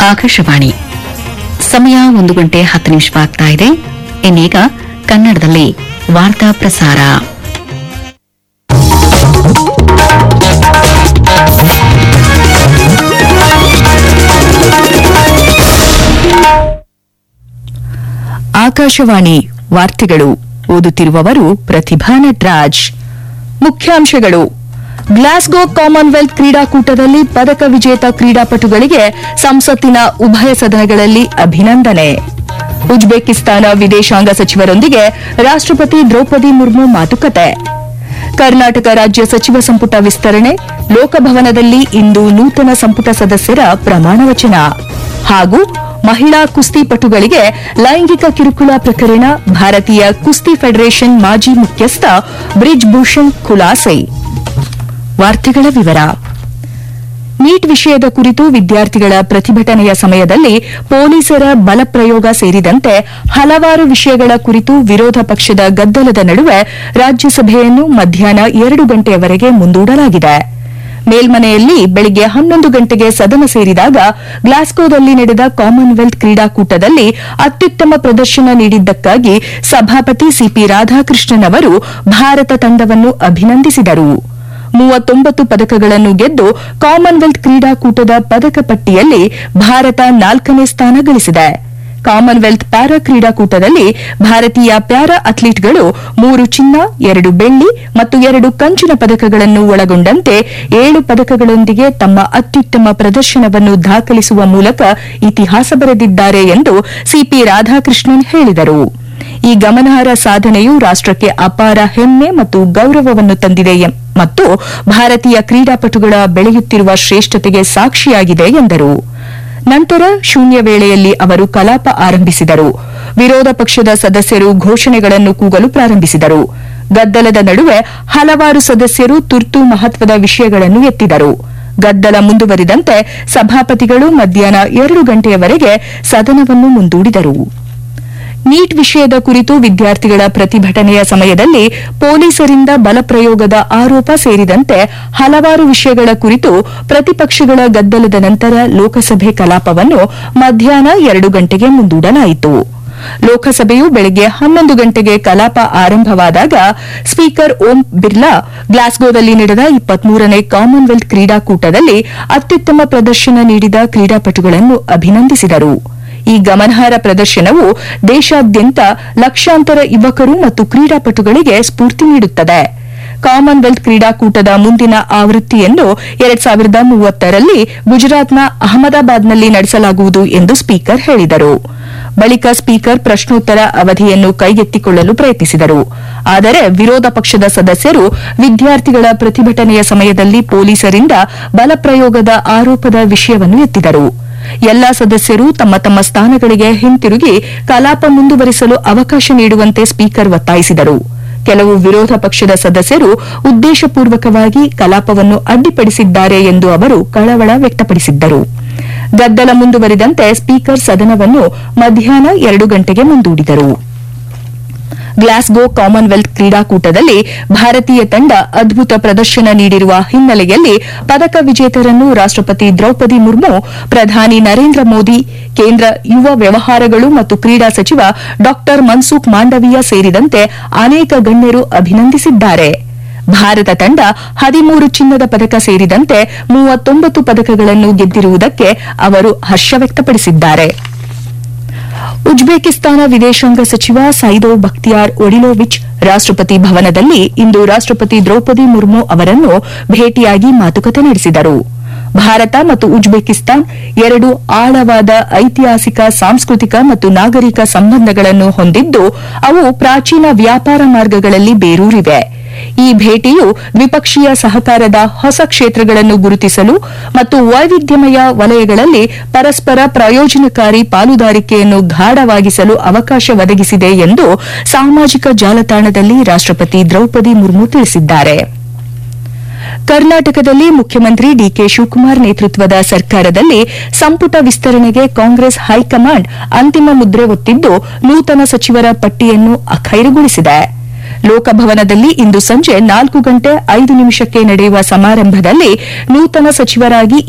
ಆಕಾಶವಾಣಿ ಸಮಯ ಒಂದು ಗಂಟೆ ಹತ್ತು ನಿಮಿಷವಾಗ್ತಾ ಇದೆ ಇನ್ನೀಗ ಕನ್ನಡದಲ್ಲಿ ವಾರ್ತಾ ಪ್ರಸಾರ ಆಕಾಶವಾಣಿ ವಾರ್ತೆಗಳು ಓದುತ್ತಿರುವವರು ಪ್ರತಿಭಾ ನಟ್ರಾಜ್ ಮುಖ್ಯಾಂಶಗಳು ಗ್ಲಾಸ್ಗೋ ಕಾಮನ್ವೆಲ್ತ್ ಕ್ರೀಡಾಕೂಟದಲ್ಲಿ ಪದಕ ವಿಜೇತ ಕ್ರೀಡಾಪಟುಗಳಿಗೆ ಸಂಸತ್ತಿನ ಉಭಯ ಸದನಗಳಲ್ಲಿ ಅಭಿನಂದನೆ ಉಜ್ಬೇಕಿಸ್ತಾನ ವಿದೇಶಾಂಗ ಸಚಿವರೊಂದಿಗೆ ರಾಷ್ಟ್ರಪತಿ ದ್ರೌಪದಿ ಮುರ್ಮು ಮಾತುಕತೆ ಕರ್ನಾಟಕ ರಾಜ್ಯ ಸಚಿವ ಸಂಪುಟ ವಿಸ್ತರಣೆ ಲೋಕಭವನದಲ್ಲಿ ಇಂದು ನೂತನ ಸಂಪುಟ ಸದಸ್ಯರ ಪ್ರಮಾಣ ವಚನ ಹಾಗೂ ಮಹಿಳಾ ಕುಸ್ತಿಪಟುಗಳಿಗೆ ಲೈಂಗಿಕ ಕಿರುಕುಳ ಪ್ರಕರಣ ಭಾರತೀಯ ಕುಸ್ತಿ ಫೆಡರೇಷನ್ ಮಾಜಿ ಮುಖ್ಯಸ್ಥ ಬ್ರಿಜ್ ಭೂಷಣ್ ಖುಲಾಸೆ ವಾರ್ತೆಗಳ ವಿವರ ನೀಟ್ ವಿಷಯದ ಕುರಿತು ವಿದ್ಯಾರ್ಥಿಗಳ ಪ್ರತಿಭಟನೆಯ ಸಮಯದಲ್ಲಿ ಪೊಲೀಸರ ಬಲಪ್ರಯೋಗ ಸೇರಿದಂತೆ ಹಲವಾರು ವಿಷಯಗಳ ಕುರಿತು ವಿರೋಧ ಪಕ್ಷದ ಗದ್ದಲದ ನಡುವೆ ರಾಜ್ಯಸಭೆಯನ್ನು ಮಧ್ಯಾಹ್ನ ಎರಡು ಗಂಟೆಯವರೆಗೆ ಮುಂದೂಡಲಾಗಿದೆ ಮೇಲ್ಮನೆಯಲ್ಲಿ ಬೆಳಗ್ಗೆ ಹನ್ನೊಂದು ಗಂಟೆಗೆ ಸದನ ಸೇರಿದಾಗ ಗ್ಲಾಸ್ಗೋದಲ್ಲಿ ನಡೆದ ಕಾಮನ್ವೆಲ್ತ್ ಕ್ರೀಡಾಕೂಟದಲ್ಲಿ ಅತ್ಯುತ್ತಮ ಪ್ರದರ್ಶನ ನೀಡಿದ್ದಕ್ಕಾಗಿ ಸಭಾಪತಿ ಸಿಪಿ ರಾಧಾಕೃಷ್ಣನ್ ಅವರು ಭಾರತ ತಂಡವನ್ನು ಅಭಿನಂದಿಸಿದರು ಮೂವತ್ತೊಂಬತ್ತು ಪದಕಗಳನ್ನು ಗೆದ್ದು ಕಾಮನ್ವೆಲ್ತ್ ಕ್ರೀಡಾಕೂಟದ ಪದಕ ಪಟ್ಟಿಯಲ್ಲಿ ಭಾರತ ನಾಲ್ಕನೇ ಸ್ಥಾನ ಗಳಿಸಿದೆ ಕಾಮನ್ವೆಲ್ತ್ ಪ್ಯಾರಾ ಕ್ರೀಡಾಕೂಟದಲ್ಲಿ ಭಾರತೀಯ ಪ್ಯಾರಾ ಅಥ್ಲೀಟ್ಗಳು ಮೂರು ಚಿನ್ನ ಎರಡು ಬೆಳ್ಳಿ ಮತ್ತು ಎರಡು ಕಂಚಿನ ಪದಕಗಳನ್ನು ಒಳಗೊಂಡಂತೆ ಏಳು ಪದಕಗಳೊಂದಿಗೆ ತಮ್ಮ ಅತ್ಯುತ್ತಮ ಪ್ರದರ್ಶನವನ್ನು ದಾಖಲಿಸುವ ಮೂಲಕ ಇತಿಹಾಸ ಬರೆದಿದ್ದಾರೆ ಎಂದು ಸಿಪಿ ರಾಧಾಕೃಷ್ಣನ್ ಹೇಳಿದರು ಈ ಗಮನಾರ್ಹ ಸಾಧನೆಯು ರಾಷ್ಟಕ್ಕೆ ಅಪಾರ ಹೆಮ್ಮೆ ಮತ್ತು ಗೌರವವನ್ನು ತಂದಿದೆ ಎಂ- ಮತ್ತು ಭಾರತೀಯ ಕ್ರೀಡಾಪಟುಗಳ ಬೆಳೆಯುತ್ತಿರುವ ಶ್ರೇಷ್ಠತೆಗೆ ಸಾಕ್ಷಿಯಾಗಿದೆ ಎಂದರು ನಂತರ ಶೂನ್ಯ ವೇಳೆಯಲ್ಲಿ ಅವರು ಕಲಾಪ ಆರಂಭಿಸಿದರು ವಿರೋಧ ಪಕ್ಷದ ಸದಸ್ಯರು ಘೋಷಣೆಗಳನ್ನು ಕೂಗಲು ಪ್ರಾರಂಭಿಸಿದರು ಗದ್ದಲದ ನಡುವೆ ಹಲವಾರು ಸದಸ್ಯರು ತುರ್ತು ಮಹತ್ವದ ವಿಷಯಗಳನ್ನು ಎತ್ತಿದರು ಗದ್ದಲ ಮುಂದುವರಿದಂತೆ ಸಭಾಪತಿಗಳು ಮಧ್ಯಾಹ್ನ ಎರಡು ಗಂಟೆಯವರೆಗೆ ಸದನವನ್ನು ಮುಂದೂಡಿದರು ನೀಟ್ ವಿಷಯದ ಕುರಿತು ವಿದ್ಯಾರ್ಥಿಗಳ ಪ್ರತಿಭಟನೆಯ ಸಮಯದಲ್ಲಿ ಪೊಲೀಸರಿಂದ ಬಲಪ್ರಯೋಗದ ಆರೋಪ ಸೇರಿದಂತೆ ಹಲವಾರು ವಿಷಯಗಳ ಕುರಿತು ಪ್ರತಿಪಕ್ಷಗಳ ಗದ್ದಲದ ನಂತರ ಲೋಕಸಭೆ ಕಲಾಪವನ್ನು ಮಧ್ಯಾಹ್ನ ಎರಡು ಗಂಟೆಗೆ ಮುಂದೂಡಲಾಯಿತು ಲೋಕಸಭೆಯು ಬೆಳಗ್ಗೆ ಹನ್ನೊಂದು ಗಂಟೆಗೆ ಕಲಾಪ ಆರಂಭವಾದಾಗ ಸ್ಪೀಕರ್ ಓಂ ಬಿರ್ಲಾ ಗ್ಲಾಸ್ಗೋದಲ್ಲಿ ನಡೆದ ಇಪ್ಪತ್ಮೂರನೇ ಕಾಮನ್ವೆಲ್ತ್ ಕ್ರೀಡಾಕೂಟದಲ್ಲಿ ಅತ್ಯುತ್ತಮ ಪ್ರದರ್ಶನ ನೀಡಿದ ಕ್ರೀಡಾಪಟುಗಳನ್ನು ಅಭಿನಂದಿಸಿದರು ಈ ಗಮನಾರ್ಹ ಪ್ರದರ್ಶನವು ದೇಶಾದ್ಯಂತ ಲಕ್ಷಾಂತರ ಯುವಕರು ಮತ್ತು ಕ್ರೀಡಾಪಟುಗಳಿಗೆ ಸ್ಫೂರ್ತಿ ನೀಡುತ್ತದೆ ಕಾಮನ್ವೆಲ್ತ್ ಕ್ರೀಡಾಕೂಟದ ಮುಂದಿನ ಆವೃತ್ತಿಯನ್ನು ಎರಡ್ ಸಾವಿರದ ಮೂವತ್ತರಲ್ಲಿ ಗುಜರಾತ್ನ ಅಹಮದಾಬಾದ್ನಲ್ಲಿ ನಡೆಸಲಾಗುವುದು ಎಂದು ಸ್ಪೀಕರ್ ಹೇಳಿದರು ಬಳಿಕ ಸ್ಪೀಕರ್ ಪ್ರಶ್ನೋತ್ತರ ಅವಧಿಯನ್ನು ಕೈಗೆತ್ತಿಕೊಳ್ಳಲು ಪ್ರಯತ್ನಿಸಿದರು ಆದರೆ ವಿರೋಧ ಪಕ್ಷದ ಸದಸ್ಯರು ವಿದ್ಯಾರ್ಥಿಗಳ ಪ್ರತಿಭಟನೆಯ ಸಮಯದಲ್ಲಿ ಪೊಲೀಸರಿಂದ ಬಲಪ್ರಯೋಗದ ಆರೋಪದ ವಿಷಯವನ್ನು ಎತ್ತಿದರು ಎಲ್ಲಾ ಸದಸ್ಯರು ತಮ್ಮ ತಮ್ಮ ಸ್ಥಾನಗಳಿಗೆ ಹಿಂತಿರುಗಿ ಕಲಾಪ ಮುಂದುವರಿಸಲು ಅವಕಾಶ ನೀಡುವಂತೆ ಸ್ಪೀಕರ್ ಒತ್ತಾಯಿಸಿದರು ಕೆಲವು ವಿರೋಧ ಪಕ್ಷದ ಸದಸ್ಯರು ಉದ್ದೇಶಪೂರ್ವಕವಾಗಿ ಕಲಾಪವನ್ನು ಅಡ್ಡಿಪಡಿಸಿದ್ದಾರೆ ಎಂದು ಅವರು ಕಳವಳ ವ್ಯಕ್ತಪಡಿಸಿದ್ದರು ಗದ್ದಲ ಮುಂದುವರಿದಂತೆ ಸ್ಪೀಕರ್ ಸದನವನ್ನು ಮಧ್ಯಾಹ್ನ ಎರಡು ಗಂಟೆಗೆ ಮುಂದೂಡಿದರು ಗ್ಲಾಸ್ಗೋ ಕಾಮನ್ವೆಲ್ತ್ ಕ್ರೀಡಾಕೂಟದಲ್ಲಿ ಭಾರತೀಯ ತಂಡ ಅದ್ಭುತ ಪ್ರದರ್ಶನ ನೀಡಿರುವ ಹಿನ್ನೆಲೆಯಲ್ಲಿ ಪದಕ ವಿಜೇತರನ್ನು ರಾಷ್ಟಪತಿ ದ್ರೌಪದಿ ಮುರ್ಮು ಪ್ರಧಾನಿ ನರೇಂದ್ರ ಮೋದಿ ಕೇಂದ್ರ ಯುವ ವ್ಯವಹಾರಗಳು ಮತ್ತು ಕ್ರೀಡಾ ಸಚಿವ ಡಾ ಮನ್ಸುಖ್ ಮಾಂಡವೀಯ ಸೇರಿದಂತೆ ಅನೇಕ ಗಣ್ಯರು ಅಭಿನಂದಿಸಿದ್ದಾರೆ ಭಾರತ ತಂಡ ಹದಿಮೂರು ಚಿನ್ನದ ಪದಕ ಸೇರಿದಂತೆ ಮೂವತ್ತೊಂಬತ್ತು ಪದಕಗಳನ್ನು ಗೆದ್ದಿರುವುದಕ್ಕೆ ಅವರು ಹರ್ಷ ವ್ಯಕ್ತಪಡಿಸಿದ್ದಾರೆ ಉಜ್ಬೇಕಿಸ್ತಾನ ವಿದೇಶಾಂಗ ಸಚಿವ ಸೈದೋ ಬಕ್ತಿಯಾರ್ ಒಡಿಲೋವಿಚ್ ರಾಷ್ಟಪತಿ ಭವನದಲ್ಲಿ ಇಂದು ರಾಷ್ಟಪತಿ ದ್ರೌಪದಿ ಮುರ್ಮು ಅವರನ್ನು ಭೇಟಿಯಾಗಿ ಮಾತುಕತೆ ನಡೆಸಿದರು ಭಾರತ ಮತ್ತು ಉಜ್ಬೇಕಿಸ್ತಾನ್ ಎರಡು ಆಳವಾದ ಐತಿಹಾಸಿಕ ಸಾಂಸ್ಕೃತಿಕ ಮತ್ತು ನಾಗರಿಕ ಸಂಬಂಧಗಳನ್ನು ಹೊಂದಿದ್ದು ಅವು ಪ್ರಾಚೀನ ವ್ಯಾಪಾರ ಮಾರ್ಗಗಳಲ್ಲಿ ಬೇರೂರಿವೆ ಈ ಭೇಟಿಯು ದ್ವಿಪಕ್ಷೀಯ ಸಹಕಾರದ ಹೊಸ ಕ್ಷೇತ್ರಗಳನ್ನು ಗುರುತಿಸಲು ಮತ್ತು ವೈವಿಧ್ಯಮಯ ವಲಯಗಳಲ್ಲಿ ಪರಸ್ಪರ ಪ್ರಯೋಜನಕಾರಿ ಪಾಲುದಾರಿಕೆಯನ್ನು ಗಾಢವಾಗಿಸಲು ಅವಕಾಶ ಒದಗಿಸಿದೆ ಎಂದು ಸಾಮಾಜಿಕ ಜಾಲತಾಣದಲ್ಲಿ ರಾಷ್ಟಪತಿ ದ್ರೌಪದಿ ಮುರ್ಮು ತಿಳಿಸಿದ್ದಾರೆ ಕರ್ನಾಟಕದಲ್ಲಿ ಮುಖ್ಯಮಂತ್ರಿ ಡಿಕೆ ಶಿವಕುಮಾರ್ ನೇತೃತ್ವದ ಸರ್ಕಾರದಲ್ಲಿ ಸಂಪುಟ ವಿಸ್ತರಣೆಗೆ ಕಾಂಗ್ರೆಸ್ ಹೈಕಮಾಂಡ್ ಅಂತಿಮ ಮುದ್ರೆ ಒತ್ತಿದ್ದು ನೂತನ ಸಚಿವರ ಪಟ್ಟಿಯನ್ನು ಅಖೈರುಗೊಳಿಸಿದೆ ಲೋಕಭವನದಲ್ಲಿ ಇಂದು ಸಂಜೆ ನಾಲ್ಕು ಗಂಟೆ ಐದು ನಿಮಿಷಕ್ಕೆ ನಡೆಯುವ ಸಮಾರಂಭದಲ್ಲಿ ನೂತನ ಸಚಿವರಾಗಿ